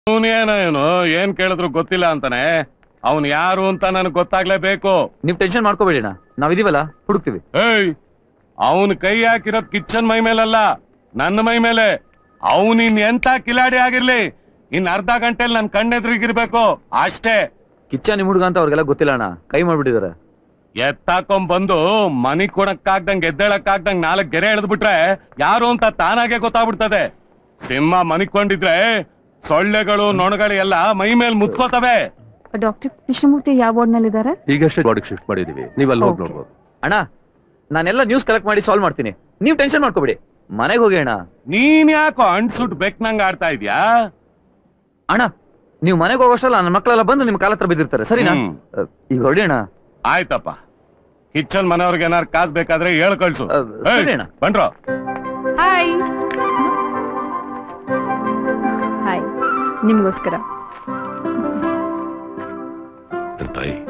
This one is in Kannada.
ಅವನೇನೋ ಏನು ಏನ್ ಕೇಳಿದ್ರು ಗೊತ್ತಿಲ್ಲ ಅಂತಾನೆ ಅವನ್ ಯಾರು ಅಂತ ನನಗೆ ಗೊತ್ತಾಗ್ಲೇಬೇಕು ನೀವ್ ಟೆನ್ಷನ್ ಮಾಡ್ಕೋಬೇಡಿ ಅಣ್ಣ ನಾವಿದೀವಲ್ಲ ಹುಡುಕ್ತಿವಿ ಏಯ್ ಅವನ್ ಕೈ ಹಾಕಿರೋದ್ ಕಿಚ್ಚನ್ ಮೈ ಮೇಲಲ್ಲ ನನ್ನ ಮೈ ಮೇಲೆ ಅವನ್ ಇನ್ ಎಂತ ಕಿಲಾಡಿ ಆಗಿರ್ಲಿ ಇನ್ ಅರ್ಧ ಗಂಟೆಲಿ ನನ್ ಕಣ್ಣೆದ್ರಿಗಿರ್ಬೇಕು ಅಷ್ಟೇ ಕಿಚ್ಚ ನಿಮ್ ಹುಡುಗ ಅಂತ ಅವ್ರಿಗೆಲ್ಲ ಗೊತ್ತಿಲ್ಲ ಅಣ್ಣ ಕೈ ಮಾಡ್ಬಿಟ್ಟಿದಾರೆ ಎತ್ತಾಕೊಂಡ್ ಬಂದು ಮನಿ ಕೊಡಕ್ಕಾಗ್ದಂಗ್ ಎದ್ದೇಳಕ್ಕಾಗ್ದಂಗ್ ನಾಲ್ಕ್ ಗೆರೆ ಎಳೆದ್ಬಿಟ್ರೆ ಯಾರು ಅಂತ ತಾನಾಗೆ ಗೊತ್ತಾಗ್ಬಿಡ್ತದೆ ಸಿಂಹ ಮನಿಕೊಂಡಿದ್ರೆ ಸೊಳ್ಳೆಗಳು ನೊಣಗಳು ಎಲ್ಲ ಮೈ ಮೇಲ್ ಮುತ್ಕೋತವೆ ಡಾಕ್ಟರ್ ಕೃಷ್ಣಮೂರ್ತಿ ಯಾವ ವಾರ್ಡ್ನಲ್ಲಿದ್ದಾರೆ ಈಗಷ್ಟೇ ಬಾಡಿಗೆ ಶಿಫ್ಟ್ ಮಾಡಿದೀವಿ ನೀವು ಅಲ್ಲಿ ಹೋಗಿ Okay. ನೋಡ್ಬೋದು ಅಣ್ಣ ನಾನೆಲ್ಲ ನ್ಯೂಸ್ ಕಲೆಕ್ಟ್ ಮಾಡಿ ಸಾಲ್ವ್ ಮಾಡ್ತೀನಿ ನೀವ್ ಟೆನ್ಷನ್ ಮಾಡ್ಕೋಬೇಡಿ ಮನೆಗೆ ಹೋಗಿ ಅಣ್ಣ ನೀನ್ ಯಾಕೋ ಅಣ್ಸುಟ್ ಬೆಕ್ನಂಗ್ ಆಡ್ತಾ ಇದ್ಯಾ ಅಣ್ಣ ನೀವು ಮನೆಗೆ ಹೋಗೋಷ್ಟಲ್ಲ ನನ್ನ ಮಕ್ಕಳೆಲ್ಲ ಬಂದು ನಿಮ್ ಕಾಲ ಹತ್ರ ಬಿದ್ದಿರ್ತಾರೆ ಸರಿನಾ ಹ್ಮ್. ಅಹ್, ಈಗ ಹೊರಡಿ ಅಣ್ಣ ಆಯ್ತಪ್ಪ ಕಿಚ್ಚನ್ ಮನೆಯವ್ರಿಗೆ ಏನಾರು ಕಾಸ್ ಬೇಕಾದ್ರೆ ಹೇಳ್ ಕಳ್ಸು ಅಹ್, ಏಯ್, ಸರಿ ಅಣ್ಣ. ಬನ್ರೋ ಹಾಯ್ ಹಾಯ್ ನಿಮ್ಗೋಸ್ಕರ ತಾಯಿ